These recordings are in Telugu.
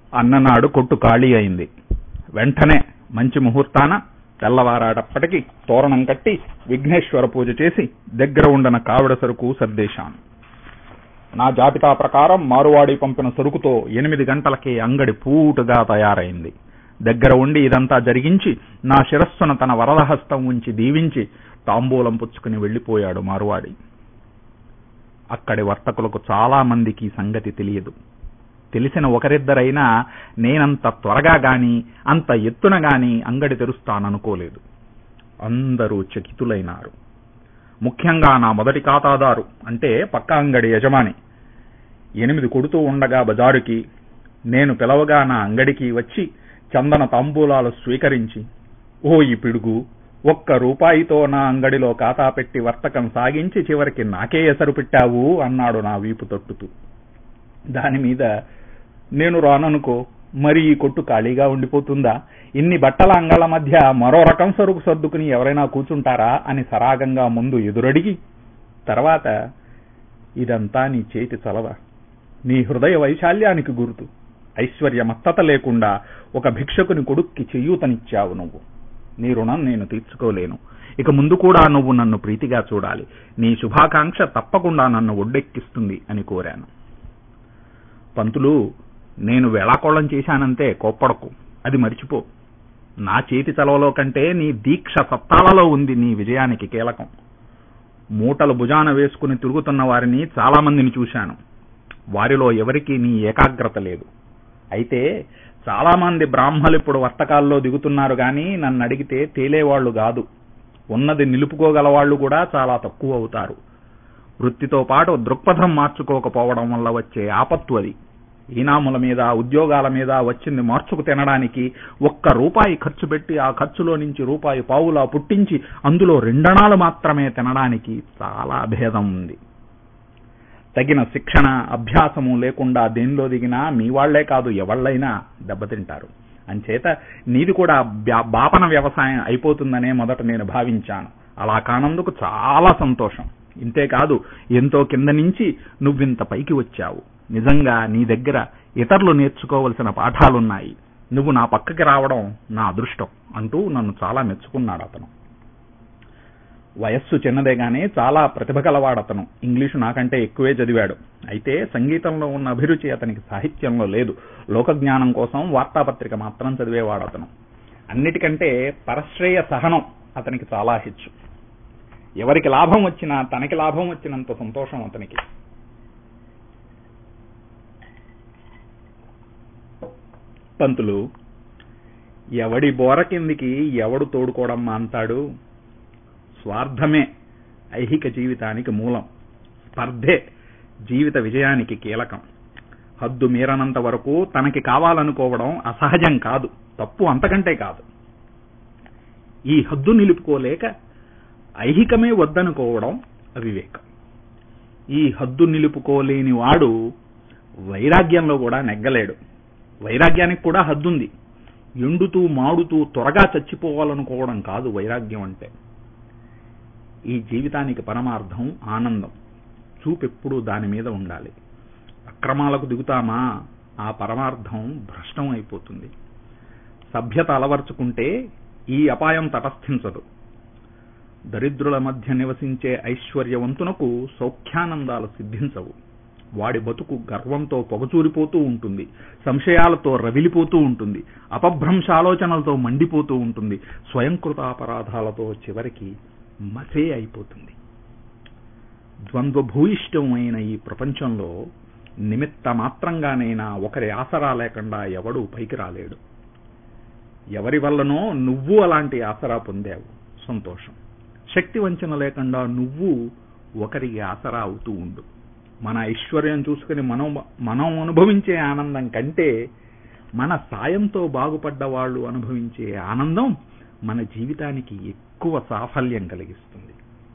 అన్ననాడు కొట్టు ఖాళీ అయింది వెంటనే మంచి ముహూర్తాన తెల్లవారాటప్పటికి తోరణం కట్టి విఘ్నేశ్వర పూజ చేసి దగ్గర ఉండన కావిడ సరుకు సర్దేశాను నా జాబితా ప్రకారం మారువాడి పంపిన సరుకుతో ఎనిమిది గంటలకి అంగడి పూటుగా తయారైంది దగ్గర ఉండి ఇదంతా జరిగించి నా శిరస్సున తన వరదహస్తం ఉంచి దీవించి తాంబూలం పుచ్చుకుని వెళ్లిపోయాడు మారువాడి అక్కడి వర్తకులకు చాలా మందికి ఈ సంగతి తెలియదు తెలిసిన ఒకరిద్దరైనా నేనంత త్వరగా గాని అంత ఎత్తున గాని అంగడి తెరుస్తాననుకోలేదు అందరూ చకితులైనారు ముఖ్యంగా నా మొదటి ఖాతాదారు అంటే పక్క అంగడి యజమాని ఎనిమిది కొడుతూ ఉండగా బజారుకి నేను పిలవగా నా అంగడికి వచ్చి చందన తాంబూలాలు స్వీకరించి ఓ ఈ పిడుగు ఒక్క రూపాయితో నా అంగడిలో ఖాతా పెట్టి వర్తకం సాగించి చివరికి నాకే ఎసరు పెట్టావు అన్నాడు నా వీపు తొట్టుతూ దాని మీద నేను రాననుకో మరి ఈ కొట్టు ఖాళీగా ఉండిపోతుందా ఇన్ని బట్టల అంగళ్ళ మధ్య మరో రకం సరుకు సర్దుకుని ఎవరైనా కూర్చుంటారా అని సరాగంగా ముందు ఎదురడిగి తర్వాత ఇదంతా నీ చేతి చలవ నీ హృదయ వైశాల్యానికి గుర్తు ఐశ్వర్యమత్తత లేకుండా ఒక భిక్షకుని కొడుక్కి చెయ్యూతనిచ్చావు నువ్వు నీ రుణం నేను తీర్చుకోలేను ఇక ముందు కూడా నువ్వు నన్ను ప్రీతిగా చూడాలి నీ శుభాకాంక్ష తప్పకుండా నన్ను ఒడ్డెక్కిస్తుంది అని కోరాను పంతులు నేను వేళాకోళం చేశానంతే కోప్పడకు అది మర్చిపో నా చేతి చలవలో కంటే నీ దీక్ష సత్తాలలో ఉంది నీ విజయానికి కీలకం మూటలు భుజాన వేసుకుని తిరుగుతున్న వారిని చాలా మందిని చూశాను వారిలో ఎవరికీ నీ ఏకాగ్రత లేదు అయితే చాలా మంది బ్రాహ్మలు ఇప్పుడు వర్తకాల్లో దిగుతున్నారు గాని నన్ను అడిగితే తేలేవాళ్లు కాదు ఉన్నది నిలుపుకోగల వాళ్ళు కూడా చాలా తక్కువ అవుతారు వృత్తితో పాటు దృక్పథం మార్చుకోకపోవడం వల్ల వచ్చే ఆపత్తు అది ఈనాముల మీద ఉద్యోగాల మీద వచ్చింది మార్చుకు తినడానికి ఒక్క రూపాయి ఖర్చు పెట్టి ఆ ఖర్చులో నుంచి రూపాయి పావులా పుట్టించి అందులో రెండణాలు మాత్రమే తినడానికి చాలా భేదం ఉంది తగిన శిక్షణ అభ్యాసము లేకుండా దేనిలో దిగినా మీ వాళ్లే కాదు ఎవళ్ళైనా దెబ్బతింటారు అంచేత నీది కూడా బ్యా- బాపన వ్యవసాయం అయిపోతుందనే మొదట నేను భావించాను అలా కానందుకు చాలా సంతోషం ఇంతేకాదు ఎంతో కింద నుంచి నువ్వింత పైకి వచ్చావు నిజంగా నీ దగ్గర ఇతరులు నేర్చుకోవలసిన పాఠాలున్నాయి నువ్వు నా పక్కకి రావడం నా అదృష్టం అంటూ నన్ను చాలా మెచ్చుకున్నాడు అతను వయస్సు చిన్నదే గానీ చాలా ప్రతిభ గలవాడు అతను ఇంగ్లీషు నాకంటే ఎక్కువే చదివాడు అయితే సంగీతంలో ఉన్న అభిరుచి అతనికి సాహిత్యంలో లేదు లోకజ్ఞానం కోసం వార్తాపత్రిక మాత్రం చదివేవాడు అతను అన్నిటికంటే పరశ్రేయ సహనం అతనికి చాలా హెచ్చు ఎవరికి లాభం వచ్చినా తనకి లాభం వచ్చినంత సంతోషం అతనికి పంతులు ఎవడి బోర కిందికి ఎవడు తోడుకోవడం మాంతాడు స్వార్థమే ఐహిక జీవితానికి మూలం స్పర్ధే జీవిత విజయానికి కీలకం హద్దు మీరనంత వరకు తనకి కావాలనుకోవడం అసహజం కాదు తప్పు అంతకంటే కాదు ఈ హద్దు నిలుపుకోలేక ఐహికమే వద్దనుకోవడం అవివేకం ఈ హద్దు నిలుపుకోలేని వాడు వైరాగ్యంలో కూడా నెగ్గలేడు వైరాగ్యానికి కూడా హద్దుంది ఎండుతూ మాడుతూ త్వరగా చచ్చిపోవాలనుకోవడం కాదు వైరాగ్యం అంటే ఈ జీవితానికి పరమార్థం ఆనందం చూపెప్పుడు దాని మీద ఉండాలి అక్రమాలకు దిగుతామా ఆ పరమార్థం భ్రష్టం అయిపోతుంది సభ్యత అలవర్చుకుంటే ఈ అపాయం తటస్థించదు దరిద్రుల మధ్య నివసించే ఐశ్వర్యవంతునకు సౌఖ్యానందాలు సిద్ధించవు వాడి బతుకు గర్వంతో పొగచూరిపోతూ ఉంటుంది సంశయాలతో రవిలిపోతూ ఉంటుంది అపభ్రంశాలోచనలతో మండిపోతూ ఉంటుంది స్వయంకృతాపరాధాలతో చివరికి మసే అయిపోతుంది ద్వంద్వభూయిష్టమైన ఈ ప్రపంచంలో నిమిత్త మాత్రంగానైనా ఒకరి ఆసరా లేకుండా ఎవడూ పైకి రాలేడు ఎవరి వల్లనో నువ్వు అలాంటి ఆసరా పొందావు సంతోషం శక్తి వంచన లేకుండా నువ్వు ఒకరికి ఆసరా అవుతూ ఉండు మన ఐశ్వర్యం చూసుకుని మనం మనం అనుభవించే ఆనందం కంటే మన సాయంతో బాగుపడ్డ వాళ్ళు అనుభవించే ఆనందం మన జీవితానికి ఎక్కువ సాఫల్యం కలిగిస్తుంది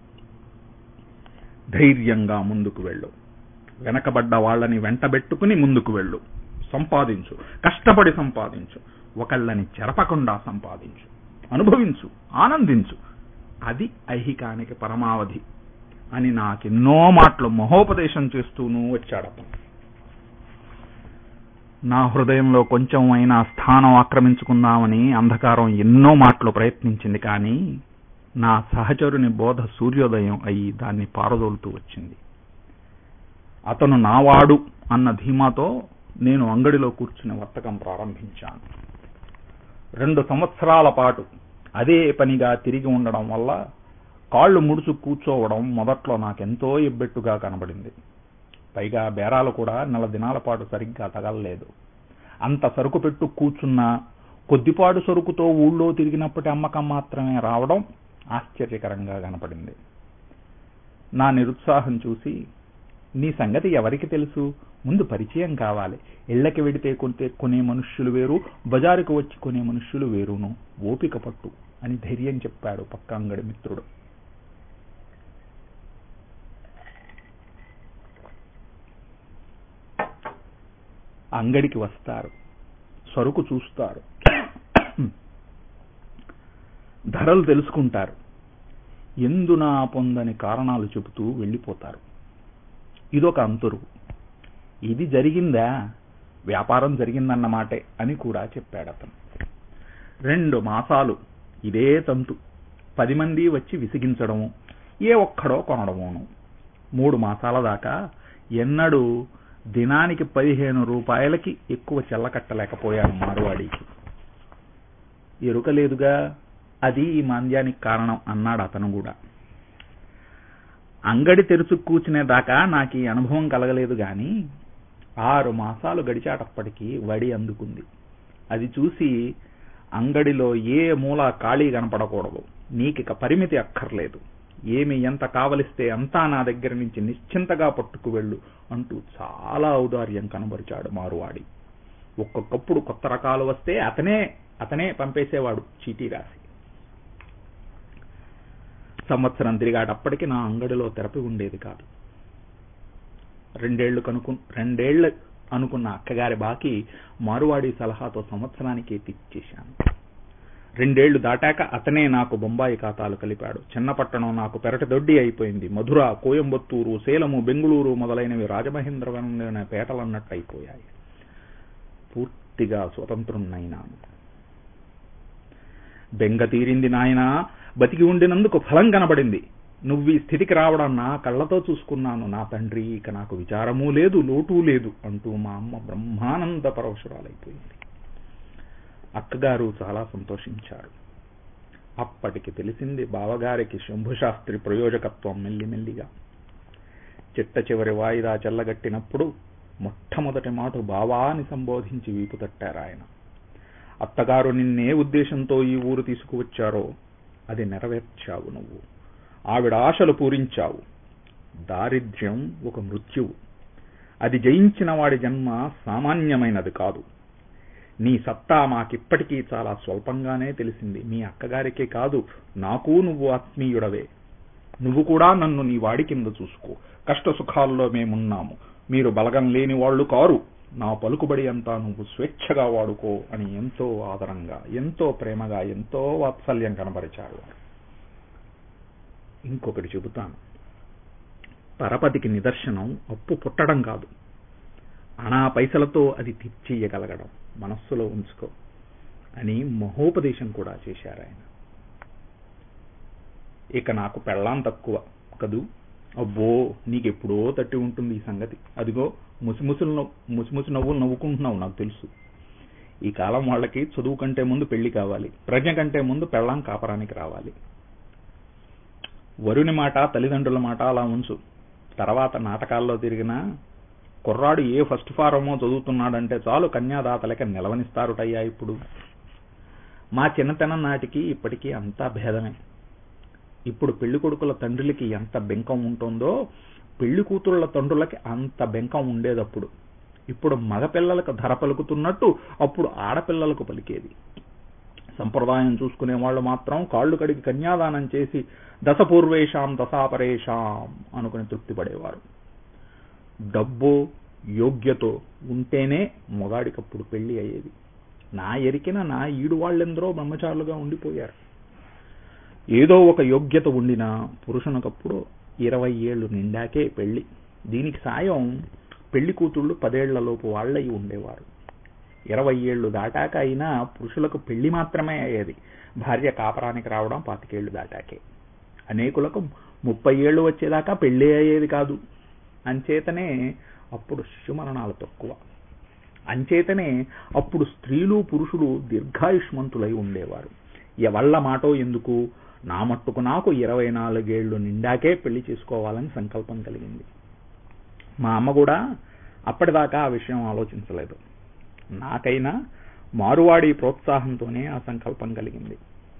ధైర్యంగా ముందుకు వెళ్ళు వెనకబడ్డ వాళ్ళని వెంటబెట్టుకుని ముందుకు వెళ్ళు సంపాదించు కష్టపడి సంపాదించు ఒకళ్ళని చెరపకుండా సంపాదించు అనుభవించు ఆనందించు అది ఐహికానికి పరమావధి అని నాకెన్నో మాటలు మహోపదేశం చేస్తూనూ వచ్చాడతను నా హృదయంలో కొంచెం అయినా స్థానం ఆక్రమించుకుందామని అంధకారం ఎన్నో మాటలు ప్రయత్నించింది కానీ నా సహచరుని బోధ సూర్యోదయం అయి దాన్ని పారదోలుతూ వచ్చింది అతను నావాడు అన్న ధీమాతో నేను అంగడిలో కూర్చుని వర్తకం ప్రారంభించాను రెండు సంవత్సరాల పాటు అదే పనిగా తిరిగి ఉండడం వల్ల కాళ్ళు ముడుచు కూర్చోవడం మొదట్లో నాకెంతో ఎబ్బెట్టుగా కనబడింది పైగా బేరాలు కూడా నెల దినాల పాటు సరిగ్గా తగలలేదు అంత సరుకు పెట్టు కూర్చున్నా కొద్దిపాటు సరుకుతో ఊళ్ళో తిరిగినప్పటి అమ్మకం మాత్రమే రావడం ఆశ్చర్యకరంగా కనపడింది నా నిరుత్సాహం చూసి నీ సంగతి ఎవరికి తెలుసు ముందు పరిచయం కావాలి ఇళ్లకి వెడితే కొంటే కొనే మనుష్యులు వేరు బజారుకు వచ్చి కొనే మనుష్యులు వేరును ఓపిక పట్టు అని ధైర్యం చెప్పాడు పక్క అంగడి మిత్రుడు అంగడికి వస్తారు సరుకు చూస్తారు ధరలు తెలుసుకుంటారు ఎందునా పొందని కారణాలు చెబుతూ వెళ్ళిపోతారు ఇదొక అంతురు ఇది జరిగిందా వ్యాపారం జరిగిందన్నమాటే అని కూడా చెప్పాడు అతను రెండు మాసాలు ఇదే తంతు పది మంది వచ్చి విసిగించడము ఏ ఒక్కడో కొనడమును మూడు మాసాల దాకా ఎన్నడూ దినానికి పదిహేను రూపాయలకి ఎక్కువ చెల్లకట్టలేకపోయాను మార్వాడికి ఎరుక లేదుగా అది ఈ మాంద్యానికి కారణం అన్నాడు అతను కూడా అంగడి తెరుచు కూర్చునే దాకా నాకు ఈ అనుభవం కలగలేదు గాని ఆరు మాసాలు గడిచాటప్పటికి వడి అందుకుంది అది చూసి అంగడిలో ఏ మూల ఖాళీ కనపడకూడదు నీకిక పరిమితి అక్కర్లేదు ఏమి ఎంత కావలిస్తే అంతా నా దగ్గర నుంచి నిశ్చింతగా పట్టుకు వెళ్ళు అంటూ చాలా ఔదార్యం కనబరిచాడు మారువాడి ఒక్కొక్కప్పుడు కొత్త రకాలు వస్తే అతనే అతనే పంపేసేవాడు చీటీ రాసి సంవత్సరం తిరిగాటప్పటికి నా అంగడిలో తెరపి ఉండేది కాదు రెండేళ్లు కనుకు రెండేళ్లు అనుకున్న అక్కగారి బాకి మారువాడి సలహాతో సంవత్సరానికి తెచ్చేశాను రెండేళ్లు దాటాక అతనే నాకు బొంబాయి ఖాతాలు కలిపాడు చిన్నపట్టణం నాకు పెరటి దొడ్డి అయిపోయింది మధుర కోయంబత్తూరు సేలము బెంగుళూరు మొదలైనవి రాజమహేంద్రవరం పేటలన్నట్టు అయిపోయాయి పూర్తిగా స్వతంత్రున్నైనాను బెంగ తీరింది నాయనా బతికి ఉండినందుకు ఫలం కనబడింది నువ్వు ఈ స్థితికి రావడం నా కళ్ళతో చూసుకున్నాను నా తండ్రి ఇక నాకు విచారమూ లేదు లోటు లేదు అంటూ మా అమ్మ బ్రహ్మానంద పరవశురాలైపోయింది అక్కగారు చాలా సంతోషించారు అప్పటికి తెలిసింది బావగారికి శంభుశాస్త్రి ప్రయోజకత్వం మెల్లిమెల్లిగా చిట్ట చివరి వాయిదా చెల్లగట్టినప్పుడు మొట్టమొదటి మాట బావా అని సంబోధించి వీపు తట్టారు ఆయన అత్తగారు నిన్నే ఉద్దేశంతో ఈ ఊరు తీసుకువచ్చారో అది నెరవేర్చావు నువ్వు ఆవిడ ఆశలు పూరించావు దారిద్ర్యం ఒక మృత్యువు అది జయించిన వాడి జన్మ సామాన్యమైనది కాదు నీ సత్తా మాకిప్పటికీ చాలా స్వల్పంగానే తెలిసింది మీ అక్కగారికే కాదు నాకు నువ్వు ఆత్మీయుడవే నువ్వు కూడా నన్ను నీ వాడి కింద చూసుకో కష్ట సుఖాల్లో మేమున్నాము మీరు బలగం లేని వాళ్ళు కారు నా పలుకుబడి అంతా నువ్వు స్వేచ్ఛగా వాడుకో అని ఎంతో ఆదరంగా ఎంతో ప్రేమగా ఎంతో వాత్సల్యం కనబరిచారు ఇంకొకటి చెబుతాను పరపతికి నిదర్శనం అప్పు పుట్టడం కాదు అనా పైసలతో అది తీర్చేయగలగడం మనస్సులో ఉంచుకో అని మహోపదేశం కూడా చేశారు ఆయన ఇక నాకు పెళ్ళాం తక్కువ కదూ అబ్బో నీకెప్పుడో తట్టి ఉంటుంది ఈ సంగతి అదిగో ముసిముసులు ముసిముసి నవ్వులు నవ్వుకుంటున్నావు నాకు తెలుసు ఈ కాలం వాళ్ళకి చదువు కంటే ముందు పెళ్లి కావాలి ప్రజ్ఞ కంటే ముందు పెళ్ళాం కాపరానికి రావాలి వరుని మాట తల్లిదండ్రుల మాట అలా ఉంచు తర్వాత నాటకాల్లో తిరిగినా కుర్రాడు ఏ ఫస్ట్ ఫారమో చదువుతున్నాడంటే చాలు కన్యాదాతలకి నిలవనిస్తారుటయ్యా ఇప్పుడు మా చిన్నతనం నాటికి ఇప్పటికీ అంతా భేదమే ఇప్పుడు పెళ్లి కొడుకుల తండ్రులకి ఎంత బెంకం ఉంటుందో పెళ్లి కూతురుల తండ్రులకి అంత బెంకం ఉండేదప్పుడు ఇప్పుడు మగపిల్లలకు ధర పలుకుతున్నట్టు అప్పుడు ఆడపిల్లలకు పలికేది సంప్రదాయం చూసుకునే వాళ్ళు మాత్రం కాళ్ళు కడిగి కన్యాదానం చేసి దశపూర్వేషాం దశాపరేషాం అనుకుని తృప్తిపడేవారు డబ్బు యోగ్యతో ఉంటేనే మొగాడికప్పుడు పెళ్లి అయ్యేది నా ఎరికిన నా ఈడు వాళ్ళెందరో బ్రహ్మచారులుగా ఉండిపోయారు ఏదో ఒక యోగ్యత ఉండినా పురుషునకప్పుడు ఇరవై ఏళ్లు నిండాకే పెళ్లి దీనికి సాయం పెళ్లి కూతుళ్ళు పదేళ్లలోపు వాళ్ళయి ఉండేవారు ఇరవై ఏళ్ళు దాటాక అయినా పురుషులకు పెళ్లి మాత్రమే అయ్యేది భార్య కాపరానికి రావడం పాతికేళ్లు దాటాకే అనేకులకు ముప్పై ఏళ్ళు వచ్చేదాకా పెళ్లి అయ్యేది కాదు అంచేతనే అప్పుడు శిశుమరణాలు తక్కువ అంచేతనే అప్పుడు స్త్రీలు పురుషులు దీర్ఘాయుష్మంతులై ఉండేవారు ఎవళ్ళ మాటో ఎందుకు నా మట్టుకు నాకు ఇరవై నాలుగేళ్లు నిండాకే పెళ్లి చేసుకోవాలని సంకల్పం కలిగింది మా అమ్మ కూడా అప్పటిదాకా ఆ విషయం ఆలోచించలేదు నాకైనా మారువాడి ప్రోత్సాహంతోనే ఆ సంకల్పం కలిగింది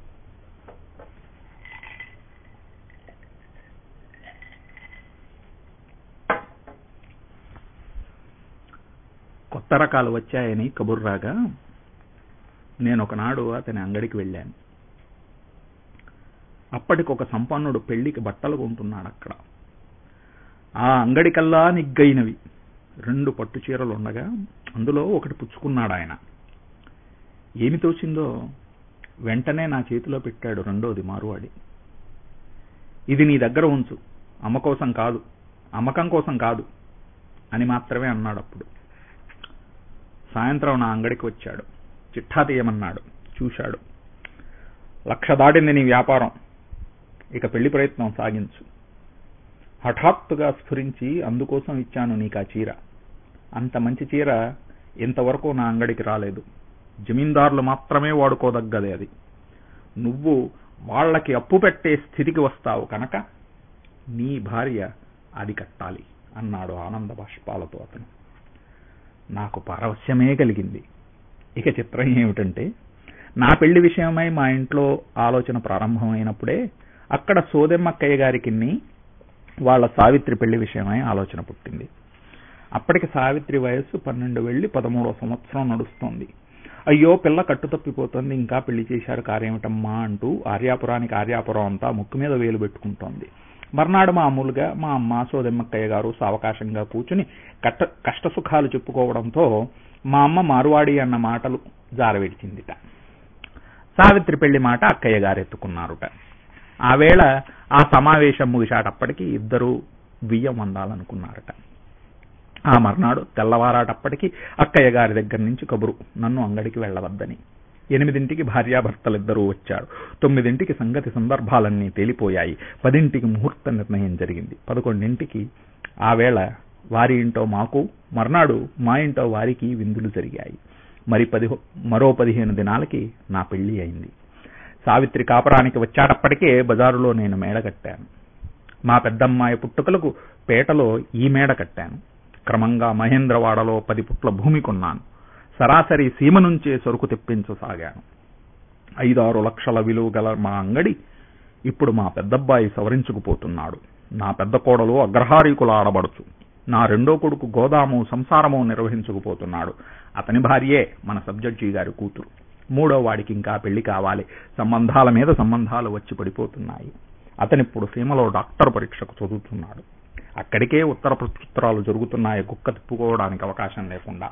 కొత్త రకాలు వచ్చాయని కబుర్రాగా నేను ఒకనాడు అతని అంగడికి వెళ్ళాను అప్పటికొక సంపన్నుడు పెళ్లికి బట్టలు కొంటున్నాడు అక్కడ ఆ అంగడికల్లా నిగ్గైనవి రెండు పట్టు చీరలు ఉండగా అందులో ఒకటి పుచ్చుకున్నాడు ఆయన ఏమి తోచిందో వెంటనే నా చేతిలో పెట్టాడు రెండోది మారువాడి ఇది నీ దగ్గర ఉంచు అమ్మ కోసం కాదు అమ్మకం కోసం కాదు అని మాత్రమే అన్నాడు అప్పుడు సాయంత్రం నా అంగడికి వచ్చాడు చిట్టా తీయమన్నాడు చూశాడు లక్ష దాటింది నీ వ్యాపారం ఇక పెళ్లి ప్రయత్నం సాగించు హఠాత్తుగా స్ఫురించి అందుకోసం ఇచ్చాను నీకు ఆ చీర అంత మంచి చీర ఇంతవరకు నా అంగడికి రాలేదు జమీందారులు మాత్రమే వాడుకోదగ్గదే అది నువ్వు వాళ్ళకి అప్పు పెట్టే స్థితికి వస్తావు కనుక నీ భార్య అది కట్టాలి అన్నాడు ఆనంద బాష్పాలతో అతను నాకు పారవశ్యమే కలిగింది ఇక చిత్రం ఏమిటంటే నా పెళ్లి విషయమై మా ఇంట్లో ఆలోచన ప్రారంభమైనప్పుడే అక్కడ సోదెమ్మక్కయ్య గారికి వాళ్ళ సావిత్రి పెళ్లి విషయమై ఆలోచన పుట్టింది అప్పటికి సావిత్రి వయస్సు పన్నెండు వెళ్లి పదమూడవ సంవత్సరం నడుస్తోంది అయ్యో పిల్ల కట్టు తప్పిపోతుంది ఇంకా పెళ్లి చేశారు కార్యమిటమ్మా అంటూ ఆర్యాపురానికి ఆర్యాపురం అంతా ముక్కు మీద వేలు పెట్టుకుంటోంది మర్నాడు మామూలుగా మా అమ్మ సోదెమ్మక్కయ్య గారు సావకాశంగా కూర్చుని కట్ట కష్ట సుఖాలు చెప్పుకోవడంతో మా అమ్మ మారువాడి అన్న మాటలు జారవిడిచిందిట సావిత్రి పెళ్లి మాట అక్కయ్య గారు ఎత్తుకున్నారుట ఆ వేళ ఆ సమావేశం ముగిశాటప్పటికి ఇద్దరు బియ్యం వండాలనుకున్నారట ఆ మర్నాడు తెల్లవారాటప్పటికి అక్కయ్య గారి దగ్గర నుంచి కబురు నన్ను అంగడికి వెళ్ళవద్దని ఎనిమిదింటికి భార్యాభర్తలిద్దరూ వచ్చారు తొమ్మిదింటికి సంగతి సందర్భాలన్నీ తేలిపోయాయి పదింటికి ముహూర్త నిర్ణయం జరిగింది పదకొండింటికి ఆ వేళ వారి ఇంటో మాకు మర్నాడు మా ఇంటో వారికి విందులు జరిగాయి మరి పది మరో పదిహేను దినాలకి నా పెళ్లి అయింది సావిత్రి కాపురానికి వచ్చాటప్పటికే బజారులో నేను మేడ కట్టాను మా పెద్దమ్మాయి పుట్టుకలకు పేటలో ఈ మేడ కట్టాను క్రమంగా మహేంద్రవాడలో పది పుట్ల భూమి కొన్నాను సరాసరి సీమ నుంచే సరుకు తెప్పించసాగాను ఐదారు లక్షల విలువ గల మా అంగడి ఇప్పుడు మా పెద్దబ్బాయి సవరించుకుపోతున్నాడు నా పెద్ద కోడలు అగ్రహారీకుల ఆడబడుచు నా రెండో కొడుకు గోదాము సంసారము నిర్వహించుకుపోతున్నాడు అతని భార్యే మన సబ్జడ్జి గారి కూతురు మూడో వాడికి ఇంకా పెళ్లి కావాలి సంబంధాల మీద సంబంధాలు వచ్చి పడిపోతున్నాయి అతనిప్పుడు సీమలో డాక్టర్ పరీక్షకు చదువుతున్నాడు అక్కడికే ఉత్తర ప్రత్యుత్తరాలు జరుగుతున్నాయి కుక్క తిప్పుకోవడానికి అవకాశం లేకుండా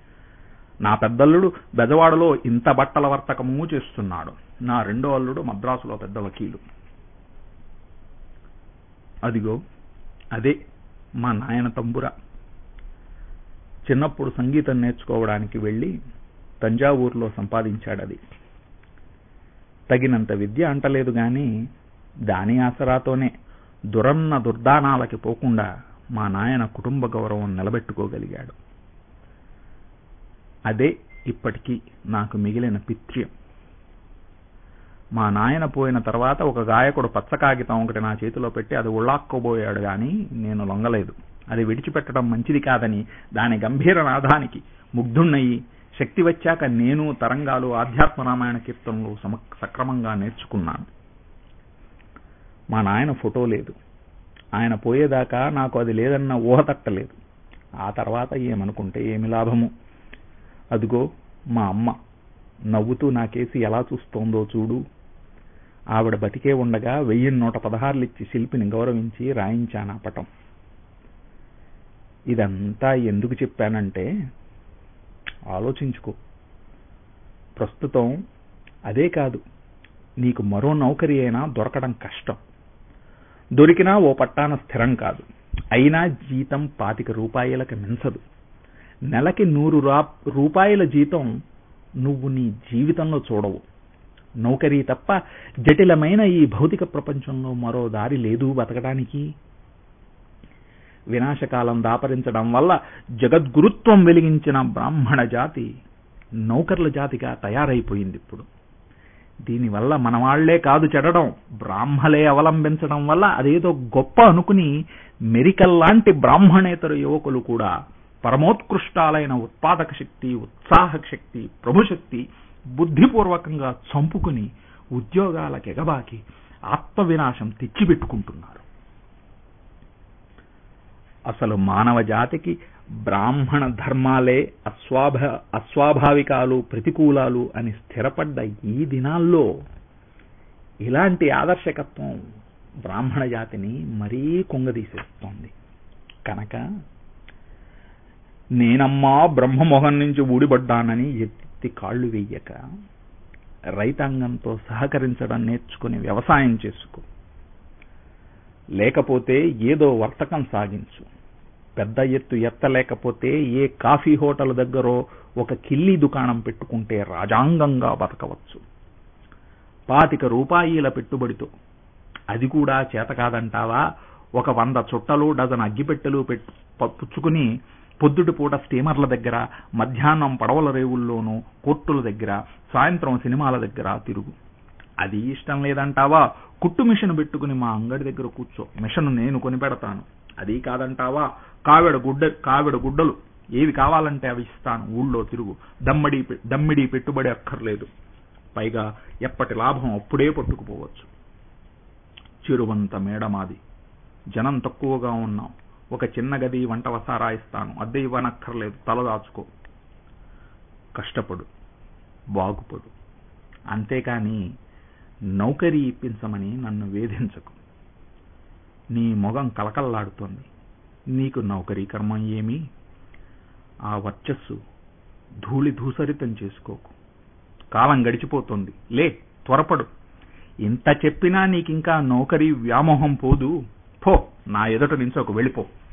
నా పెద్దల్లుడు బెజవాడలో ఇంత బట్టల వర్తకము చేస్తున్నాడు నా రెండో అల్లుడు మద్రాసులో పెద్ద వకీలు అదిగో అదే మా నాయన తంబుర చిన్నప్పుడు సంగీతం నేర్చుకోవడానికి వెళ్ళి తంజావూరులో సంపాదించాడది తగినంత విద్య అంటలేదు గాని దాని ఆసరాతోనే దురన్న దుర్దానాలకి పోకుండా మా నాయన కుటుంబ గౌరవం నిలబెట్టుకోగలిగాడు అదే ఇప్పటికీ నాకు మిగిలిన పిత్ర్యం మా నాయన పోయిన తర్వాత ఒక గాయకుడు పచ్చ కాగితం ఒకటి నా చేతిలో పెట్టి అది ఉళ్ళాక్కోబోయాడు గాని నేను లొంగలేదు అది విడిచిపెట్టడం మంచిది కాదని దాని గంభీర నాదానికి ముగ్ధున్నయి శక్తి వచ్చాక నేను తరంగాలు ఆధ్యాత్మ రామాయణ కీర్తనలు సక్రమంగా నేర్చుకున్నాను మా నాయన ఫోటో లేదు ఆయన పోయేదాకా నాకు అది లేదన్న ఊహ తట్టలేదు ఆ తర్వాత ఏమనుకుంటే ఏమి లాభము అదిగో మా అమ్మ నవ్వుతూ నాకేసి ఎలా చూస్తోందో చూడు ఆవిడ బతికే ఉండగా వెయ్యి నూట పదహారులిచ్చి శిల్పిని గౌరవించి రాయించాను ఆ పటం ఇదంతా ఎందుకు చెప్పానంటే ఆలోచించుకో ప్రస్తుతం అదే కాదు నీకు మరో నౌకరి అయినా దొరకడం కష్టం దొరికినా ఓ పట్టాన స్థిరం కాదు అయినా జీతం పాతిక రూపాయలకు మించదు నెలకి నూరు రా- రూపాయల జీతం నువ్వు నీ జీవితంలో చూడవు నౌకరీ తప్ప జటిలమైన ఈ భౌతిక ప్రపంచంలో మరో దారి లేదు బతకడానికి వినాశకాలం దాపరించడం వల్ల జగద్గురుత్వం వెలిగించిన బ్రాహ్మణ జాతి నౌకర్ల జాతిగా తయారైపోయింది ఇప్పుడు దీనివల్ల మనవాళ్లే కాదు చెడడం బ్రాహ్మలే అవలంబించడం వల్ల అదేదో గొప్ప అనుకుని మెరికల్ లాంటి బ్రాహ్మణేతర యువకులు కూడా పరమోత్కృష్టాలైన ఉత్పాదక శక్తి ఉత్సాహక శక్తి ప్రభుశక్తి బుద్ధిపూర్వకంగా చంపుకుని ఉద్యోగాలకు ఎగబాకి ఆత్మవినాశం తెచ్చిపెట్టుకుంటున్నారు అసలు మానవ జాతికి బ్రాహ్మణ ధర్మాలే అస్వాభ అస్వాభావికాలు ప్రతికూలాలు అని స్థిరపడ్డ ఈ దినాల్లో ఇలాంటి ఆదర్శకత్వం బ్రాహ్మణ జాతిని మరీ కుంగదీసేస్తోంది కనుక నేనమ్మా బ్రహ్మమొహం నుంచి ఊడిపడ్డానని ఎత్తి కాళ్ళు వెయ్యక రైతాంగంతో సహకరించడం నేర్చుకుని వ్యవసాయం చేసుకో లేకపోతే ఏదో వర్తకం సాగించు పెద్ద ఎత్తు ఎత్తలేకపోతే ఏ కాఫీ హోటల్ దగ్గరో ఒక కిల్లీ దుకాణం పెట్టుకుంటే రాజాంగంగా బతకవచ్చు పాతిక రూపాయల పెట్టుబడితో అది కూడా చేత కాదంటావా ఒక వంద చుట్టలు డజన్ అగ్గిపెట్టెలు పెట్టు ప- పుచ్చుకుని పొద్దుటి పూట స్టీమర్ల దగ్గర మధ్యాహ్నం పడవల రేవుల్లోనూ కోర్టుల దగ్గర సాయంత్రం సినిమాల దగ్గర తిరుగు అది ఇష్టం లేదంటావా కుట్టు మిషన్ పెట్టుకుని మా అంగడి దగ్గర కూర్చో మిషన్ నేను కొని పెడతాను అది కాదంటావా కావిడ గుడ్డ కావిడ గుడ్డలు ఏవి కావాలంటే అవి ఇస్తాను ఊళ్ళో తిరుగు దమ్మడి పె- దమ్మిడి పెట్టుబడి అక్కర్లేదు పైగా ఎప్పటి లాభం అప్పుడే పట్టుకుపోవచ్చు చిరువంత మేడ మాది జనం తక్కువగా ఉన్నాం ఒక చిన్న గది వంట వసారా ఇస్తాను అద్దె ఇవ్వనక్కర్లేదు తల దాచుకో కష్టపడు బాగుపడు అంతేకాని నౌకరీ ఇప్పించమని నన్ను వేధించకు నీ మొగం కలకల్లాడుతోంది నీకు నౌకరీ కర్మం ఏమి ఆ వర్చస్సు ధూళి ధూసరితం చేసుకోకు కాలం గడిచిపోతుంది లే త్వరపడు ఇంత చెప్పినా నీకింకా నౌకరీ వ్యామోహం పోదు పో నా ఎదుట నుంచి ఒక వెళ్ళిపో